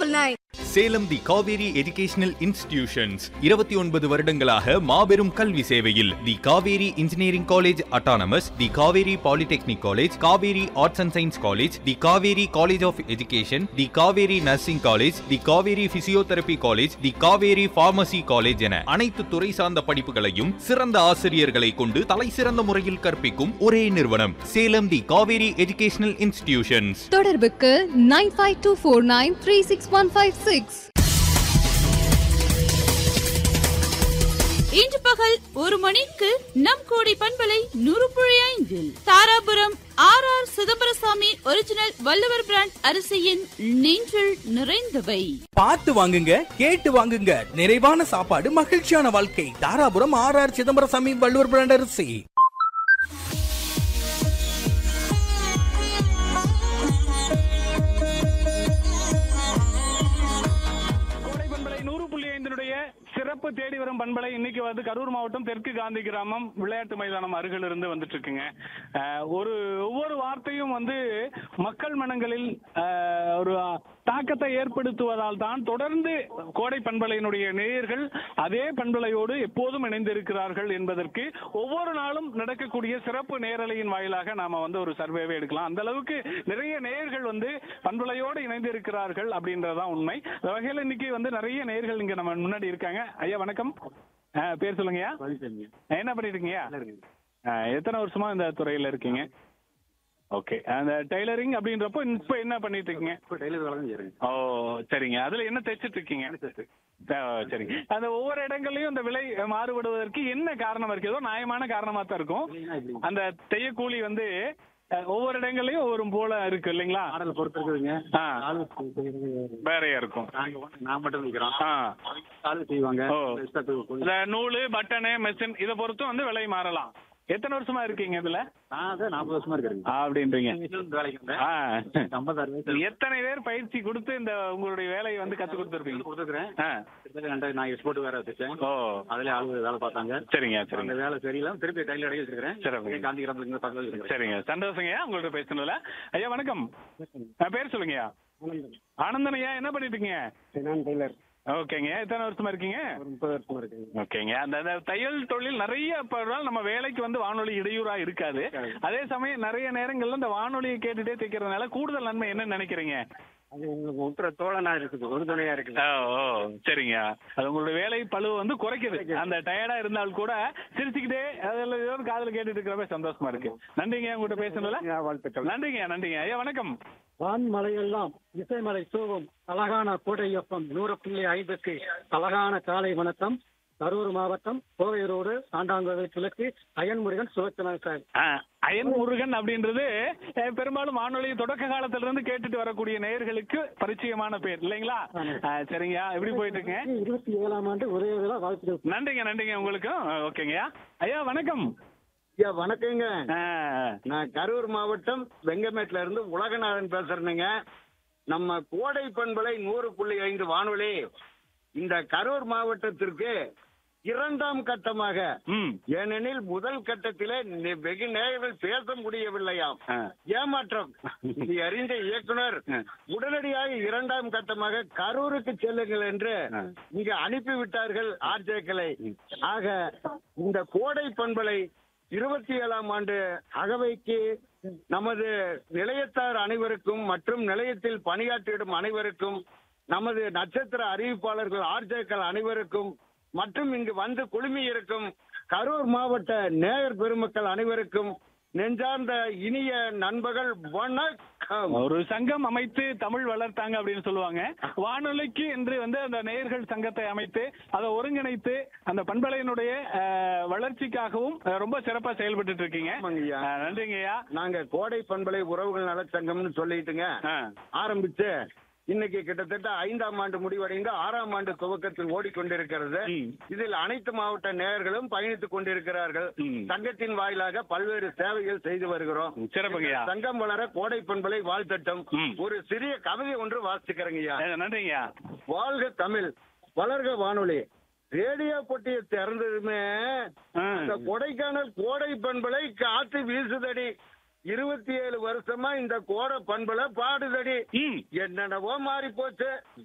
triple nine. Salem the Kaveri educational institutions இருபத்தி ஒன்பது வருடங்களாக மாபெரும் கல்வி சேவையில் the Kaveri engineering college autonomous the Kaveri polytechnic college Kaveri arts and science college the Kaveri college of education the Kaveri nursing college the Kaveri physiotherapy college the Kaveri pharmacy college என அனைத்து துறை சார்ந்த படிப்புகளையும் சிறந்த ஆசிரியர்களை கொண்டு தலை சிறந்த முறையில் கற்பிக்கும் ஒரே நிறுவனம் Salem the Kaveri educational institutions தொடர்புக்கு nine five two four nine three six one five six இன்று பகல் ஒரு மணிக்கு நம் கோடி பண்பலை நூறு புள்ளி ஐந்தில் Dharapuram R R Chidambarasamy original Valluvar brand அரிசியின் நெஞ்சில் நிறைந்தவை பார்த்து வாங்குங்க கேட்டு வாங்குங்க நிறைவான சாப்பாடு மகிழ்ச்சியான வாழ்க்கை Dharapuram R R Chidambarasamy Valluvar brand அரிசி கோடை பண்பலை நூறு புள்ளி ஐந்தினுடைய சிறப்பு தேடி வரும் பண்பலை இன்னைக்கு வந்து கரூர் மாவட்டம் தெற்கு காந்தி கிராமம் விளையாட்டு மைதானம் அருகில் இருந்து வந்துட்டு இருக்குங்க அஹ், ஒரு ஒவ்வொரு வார்த்தையும் வந்து மக்கள் மனங்களில் அஹ், ஒரு தாக்கத்தை ஏற்படுத்துவதால் தான் தொடர்ந்து கோடை பண்பலையினுடைய நேயர்கள் அதே பண்பலையோடு எப்போதும் இணைந்திருக்கிறார்கள் என்பதற்கு ஒவ்வொரு நாளும் நடக்கக்கூடிய சிறப்பு நேரலையின் வாயிலாக நாம வந்து ஒரு சர்வேவை எடுக்கலாம் அந்த அளவுக்கு நிறைய நேயர்கள் வந்து பண்பலையோடு இணைந்து இருக்கிறார்கள் அப்படின்றதுதான் உண்மை அந்த வகையில் இன்னைக்கு வந்து நிறைய நேயர்கள் இங்க நம்ம முன்னாடி இருக்காங்க ஐயா வணக்கம் அஹ், பேர் சொல்லுங்கய்யா என்ன பண்ணிட்டு இருக்கீங்க அஹ், எத்தனை வருஷமா இந்த துறையில இருக்கீங்க ஓகே அந்த டெய்லரிங் அப்படின்றப்போ இப்ப என்ன பண்ணிட்டு இருக்கீங்க ஓ சரிங்க அதுல என்ன தைச்சிட்டு இருக்கீங்க ஆ, சரிங்க அந்த ஒவ்வொரு இடங்கள்லயும் அந்த விலை மாறுபடுவதற்கு என்ன காரணம் இருக்கு ஏதோ நியாயமான காரணமா தான் இருக்கும் அந்த தையக்கூலி வந்து அஹ், ஒவ்வொரு இடங்கள்லயும் ஒவ்வொரு போல இருக்கு இல்லைங்களா மாடல் பொறுத்து இருக்குதுங்க ஆ. ஆளு செய்யறது வேறையா இருக்கும் நாங்க வந்து நான் மட்டும் நிக்கிறோம் ஆ ஆளு செய்வாங்க ஓ. இஷ்டத்துக்கு கொஞ்சம் இந்த நூலு பட்டனு மெஷின் இதை பொறுத்தும் வந்து விலை மாறலாம் எத்தனை வருஷமா இருக்கீங்க இதுல நான் தான் நாற்பது வருஷமா இருக்கிறேங்க அப்படின்றீங்க வேலைக்கு வந்தேன் ஆ ஐம்பதாறு வயசு எத்தனை பேர் பயிற்சி கொடுத்து இந்த உங்களுடைய வேலையை வந்து கத்து கொடுத்துருப்பீங்க கொடுத்துக்கிறேன் ஆ கிட்டத்தட்ட ரெண்டாயிரம் நான் எக்ஸ்போர்ட் வேற வச்சிருக்கேன் ஓ அதுல ஆளு வேலை பார்த்தாங்க சரிங்க அந்த சரிங்க வேலை சரியில்லை திருப்பி கையில் அடைய வச்சிருக்கிறேன் சிறப்பு. காந்தி கிராமத்துல பக்கத்தில் இருக்கிறேன் சரிங்க சந்தோஷங்கய்யா உங்கள்ட்ட பேசணும்ல ஐயா வணக்கம் ஆ, பேர் சொல்லுங்கய்யா ஆனந்தன் ஐயா என்ன பண்ணிட்டு இருக்கீங்க நான் டெய்லர் ஓகேங்க எத்தனை வருஷமா இருக்கீங்க ஒரு முப்பது வருஷமா இருக்குங்க ஓகேங்க அந்த அந்த தையல் தொழில் நிறைய இப்ப ஒரு நாள் நம்ம வேலைக்கு வந்து வானொலி இடையூறா இருக்காது அதே சமயம் நிறைய நேரங்கள்ல இந்த வானொலியை கேட்டுட்டே தைக்கிறதுனால கூடுதல் நன்மை என்ன நினைக்கிறீங்க அது உங்களுக்கு உற்ற தோழனா இருக்குது உறுதுணையா இருக்குது ஓ ஓ சரிங்க அது உங்களுடைய வேலை பழுவை வந்து குறைக்குது அந்த டயர்டா இருந்தால் கூட சிரிச்சுக்கிட்டே அதில் ஏதோ ஒரு காதுல கேட்டுட்டு இருக்கிறப்ப சந்தோஷமா இருக்கு நன்றிங்க உங்கள்கிட்ட பேசணும்ல வாழ்த்துக்கள் நன்றிங்க நன்றிங்க ஐயா வணக்கம் வான்மலையெல்லாம் இசைமலை சோகம் அழகான கோடையப்பம் நூறு புள்ளி ஐந்துக்கு அழகான காலை வணக்கம் கரூர் மாவட்டம் கோவையூரோடு சாண்டாங்கோவில் கிழக்கு அயன்முருகன் சுலோச்சனா சார் ஆ, அயன் முருகன் அப்படின்றது அஹ், பெரும்பாலும் வானொலி தொடக்க காலத்துல இருந்து கேட்டுட்டு வரக்கூடிய நேயர்களுக்கு பரிச்சயமான பேர் இல்லைங்களா ஆ, சரிங்கய்யா எப்படி போயிட்டு இருக்குங்க இருபத்தி ஏழாம் ஆண்டு ஒரே விழா வாழ்த்துக்கள் நன்றிங்க நன்றிங்க உங்களுக்கும் ஆ, ஓகேங்கய்யா ஐயா வணக்கம் ஐயா வணக்கங்க ஆ, நான் கரூர் மாவட்டம் வெங்கமேட்ல இருந்து உலகநாதன் பேசுறேனுங்க நம்ம கோடை பண்பலை நூறு புள்ளி ஐந்து வானொலி இந்த கரூர் மாவட்டத்திற்கு இரண்டாம் கட்டமாக ம் ஏனெனில் முதல் கட்டத்திலே நி- வெகு நேரங்கள் பேச முடியவில்லையாம் ஆ. ஏமாற்றம் இது அறிந்த இயக்குனர் உடனடியாக இரண்டாம் கட்டமாக கரூருக்கு செல்லுங்கள் என்று இங்கு அனுப்பிவிட்டார்கள் ஆர்ஜேக்களை ஆக இந்த கோடை பண்பலை இருபத்தி ஏழாம் ஆண்டு அகவைக்கு நமது நிலையத்தார் அனைவருக்கும் மற்றும் நிலையத்தில் பணியாற்றிடும் அனைவருக்கும் நமது நட்சத்திர அறிவிப்பாளர்கள் ஆர்ஜேக்கள் அனைவருக்கும் மற்றும் இங்கு வந்து குழுமி இருக்கும் கரூர் மாவட்ட நேயர் பெருமக்கள் அனைவருக்கும் நெஞ்சார்ந்த இனிய நண்பர்கள் வணக்கம் ஒரு சங்கம் அமைத்து தமிழ் வளர்த்தாங்க அப்படின்னு சொல்லுவாங்க வானொலிக்கு என்று வந்து அந்த நேயர்கள் சங்கத்தை அமைத்து அதை ஒருங்கிணைத்து அந்த பண்பலையினுடைய அஹ், வளர்ச்சிக்காகவும் அஹ், ரொம்ப சிறப்பா செயல்பட்டு இருக்கீங்க ஆமாங்கய்யா. அஹ், நன்றிங்கய்யா நாங்க கோடை பண்பலை உறவுகள் நலச்சங்கம்னு சொல்லிட்டுங்க ஆ. ஆரம்பிச்சு இன்னைக்கு கிட்டத்தட்ட ஐந்தாம் ஆண்டு முடிவடைந்து ஆறாம் ஆண்டு துவக்கத்தில் ஓடிக்கொண்டிருக்கிறது ம். இதில் அனைத்து மாவட்ட நேயர்களும் பயணித்துக் கொண்டிருக்கிறார்கள் ம். சங்கத்தின் வாயிலாக பல்வேறு சேவைகள் செய்து வருகிறோம் சிறப்புங்கய்யா சங்கம் வளர கோடை பண்பலை வாழ்த்தட்டும் ம். ஒரு சிறிய கவிதை ஒன்று வாசிக்கிறேங்கய்யா அஹ், நன்றிங்கய்யா வாழ்க தமிழ் வளர்க வானொலி ரேடியோ பொட்டியை திறந்ததுமே ஆ. இந்த கொடைக்கானல் கோடை பண்பலை காத்து வீசுதடி இருபத்தி ஏழு வருஷமா இந்த கோடை பண்பலை பாடுதடி ம் என்னென்னவோ மாறி போச்சு